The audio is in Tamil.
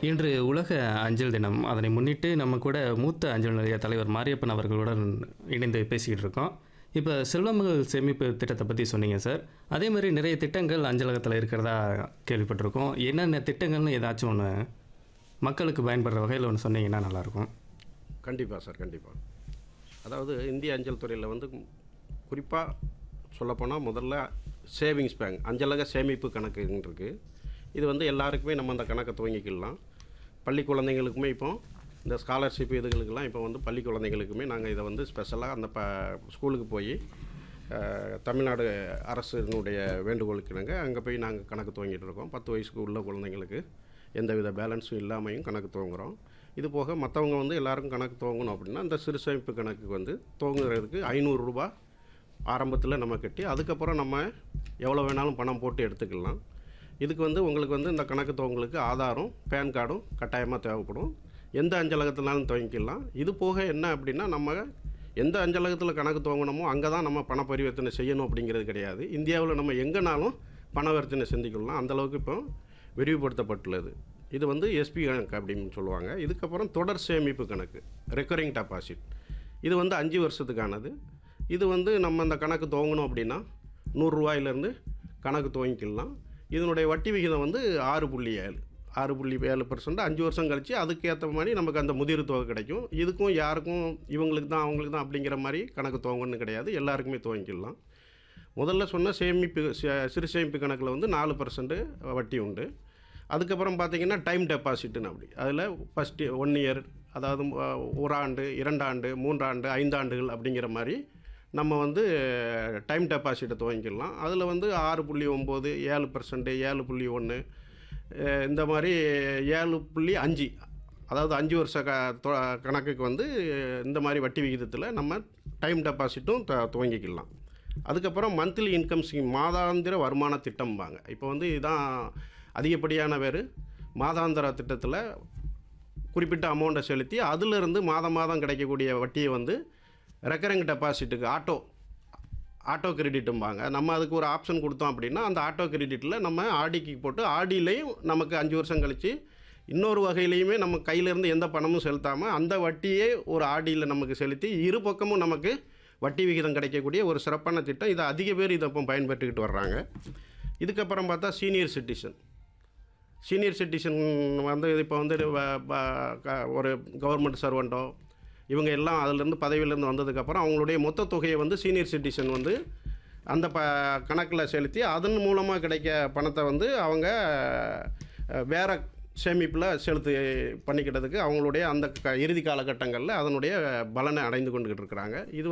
இன்று உலக அஞ்சல் தினம் அதனை முன்னிட்டு நம்ம கூட மூத்த அஞ்சல் நிலைய தலைவர் மாரியப்பன் அவர்களுடன் இணைந்து பேசிக்கிட்டு இருக்கோம் இப்போ செல்வமகள் சேமிப்பு திட்டத்தை பற்றி சொன்னீங்க சார் அதே மாதிரி நிறைய திட்டங்கள் அஞ்சலகத்தில் இருக்கிறதா கேள்விப்பட்டிருக்கோம் என்னென்ன திட்டங்கள்னு ஏதாச்சும் ஒன்று மக்களுக்கு பயன்படுற வகையில் ஒன்று சொன்னீங்கன்னா நல்லாயிருக்கும் கண்டிப்பாக சார் கண்டிப்பாக அதாவது இந்திய அஞ்சல் துறையில் வந்து குறிப்பாக சொல்லப்போனால் முதல்ல சேவிங்ஸ் பேங்க் அஞ்சலக சேமிப்பு கணக்குன்னு இருக்குது இது வந்து எல்லாருக்குமே நம்ம அந்த கணக்கை துவங்கிக்கலாம் பள்ளி குழந்தைங்களுக்குமே இப்போ இந்த ஸ்காலர்ஷிப் இதுகளுக்கெல்லாம் இப்போ வந்து பள்ளி குழந்தைங்களுக்குமே நாங்கள் இதை வந்து ஸ்பெஷலாக அந்த ப ஸ்கூலுக்கு போய் அஹ், தமிழ்நாடு அரசினுடைய வேண்டுகோளுக்கு இணங்க அங்கே போய் நாங்கள் கணக்கு துவங்கிட்டு இருக்கோம் பத்து வயசுக்கு உள்ள குழந்தைங்களுக்கு எந்தவித பேலன்ஸும் இல்லாமையும் கணக்கு துவங்குறோம் இது போக மற்றவங்க வந்து எல்லாருக்கும் கணக்கு துவங்கணும் அப்படின்னா அந்த சிறு சேமிப்பு கணக்குக்கு வந்து துவங்குறதுக்கு ஐநூறுரூபா ஆரம்பத்தில் நம்ம கட்டி அதுக்கப்புறம் நம்ம எவ்வளோ வேணாலும் பணம் போட்டு எடுத்துக்கலாம் இதுக்கு வந்து உங்களுக்கு வந்து இந்த கணக்கு துவங்களுக்கு ஆதாரம் பேன் கார்டும் கட்டாயமாக தேவைப்படும் எந்த அஞ்சலகத்தினாலும் துவங்கிக்கலாம் இது போக என்ன அப்படின்னா நம்ம எந்த அஞ்சலகத்தில் கணக்கு துவங்கணுமோ அங்கே தான் நம்ம பண பரிவர்த்தனை செய்யணும் அப்படிங்கிறது கிடையாது இந்தியாவில் நம்ம எங்கேனாலும் பணவர்த்தனை செஞ்சுக்கலாம் அந்தளவுக்கு இப்போ விரிவுபடுத்தப்பட்டுள்ளது இது வந்து எஸ்பி கணக்கு அப்படின்னு சொல்லுவாங்க இதுக்கப்புறம் தொடர் சேமிப்பு கணக்கு ரெக்கரிங் டெபாசிட் இது வந்து அஞ்சு வருஷத்துக்கானது இது வந்து நம்ம அந்த கணக்கு துவங்கணும் அப்படின்னா நூறுரூவாயிலேருந்து கணக்கு துவங்கிக்கலாம் இதனுடைய வட்டி விகிதம் வந்து ஆறு புள்ளி ஏழு ஆறு புள்ளி ஏழு பர்சன்ட் அஞ்சு வருஷம் கழிச்சு அதுக்கேற்ற மாதிரி நமக்கு அந்த முதிர் தொகை கிடைக்கும் இதுக்கும் யாருக்கும் இவங்களுக்கு தான் அவங்களுக்கு தான் அப்படிங்கிற மாதிரி கணக்கு துவங்கணும்னு கிடையாது எல்லாருக்குமே துவங்கிக்கலாம் முதல்ல சொன்ன சேமிப்பு சே- சிறு சேமிப்பு கணக்கில் வந்து நாலு பர்சன்ட் வட்டி உண்டு அதுக்கப்புறம் பார்த்தீங்கன்னா டைம் டெபாசிட்னு அப்படி அதில் ஃபஸ்ட்டு ஒன் இயர் அதாவது அஹ், ஒரு ஆண்டு இரண்டாண்டு மூன்றாண்டு ஐந்தாண்டுகள் அப்படிங்கிற மாதிரி நம்ம வந்து டைம் டெபாசிட்டை துவங்கிக்கலாம் அதில் வந்து ஆறு புள்ளி ஒம்பது ஏழு பர்சன்ட்டு ஏழு புள்ளி ஒன்று இந்த மாதிரி ஏழு புள்ளி அஞ்சு அதாவது அஞ்சு வருஷ க தொ- கணக்குக்கு வந்து இந்த மாதிரி வட்டி விகிதத்தில் நம்ம டைம் டெபாசிட்டும் த துவங்கிக்கலாம் அதுக்கப்புறம் மந்த்லி இன்கம் ஸ்கீம் மாதாந்திர வருமான திட்டம்பாங்க இப்போ வந்து இதுதான் அதிகப்படியான பேர் மாதாந்திர திட்டத்தில் குறிப்பிட்ட அமௌண்ட்டை செலுத்தி அதிலிருந்து மாதம் மாதம் கிடைக்கக்கூடிய வட்டியை வந்து ரெக்கரிங் டெபாசிட்டுக்கு ஆட்டோ ஆட்டோ கிரெடிட்டும்பாங்க நம்ம அதுக்கு ஒரு ஆப்ஷன் கொடுத்தோம் அப்படின்னா அந்த ஆட்டோ கிரெடிட்டில் நம்ம ஆடிக்கு போட்டு ஆடிலையும் நமக்கு அஞ்சு வருஷம் கழித்து இன்னொரு வகையிலையுமே நம்ம கையிலேருந்து எந்த பணமும் செலுத்தாமல் அந்த வட்டியே ஒரு ஆடியில் நமக்கு செலுத்தி இரு பக்கமும் நமக்கு வட்டி விகிதம் கிடைக்கக்கூடிய ஒரு சிறப்பான திட்டம் இதை அதிக பேர் இதை இப்போ பயன்பெற்றுக்கிட்டு வர்றாங்க இதுக்கப்புறம் பார்த்தா சீனியர் சிட்டிசன் சீனியர் சிட்டிசன் வந்து இப்போ வந்து வ- ப- க- ஒரு கவர்மெண்ட் சர்வெண்ட்டோ இவங்க எல்லாம் அதிலேருந்து பதவியிலேருந்து வந்ததுக்கப்புறம் அவங்களுடைய மொத்த தொகையை வந்து சீனியர் சிட்டிசன் வந்து அந்த ப கணக்கில் செலுத்தி அதன் மூலமாக கிடைக்க பணத்தை வந்து அவங்க அஹ், வேற சேமிப்பில் செலுத்து பண்ணிக்கிட்டதுக்கு அவங்களுடைய அந்த க இறுதி காலகட்டங்களில் அதனுடைய பலனை அடைந்து கொண்டுகிட்டு இருக்கிறாங்க இது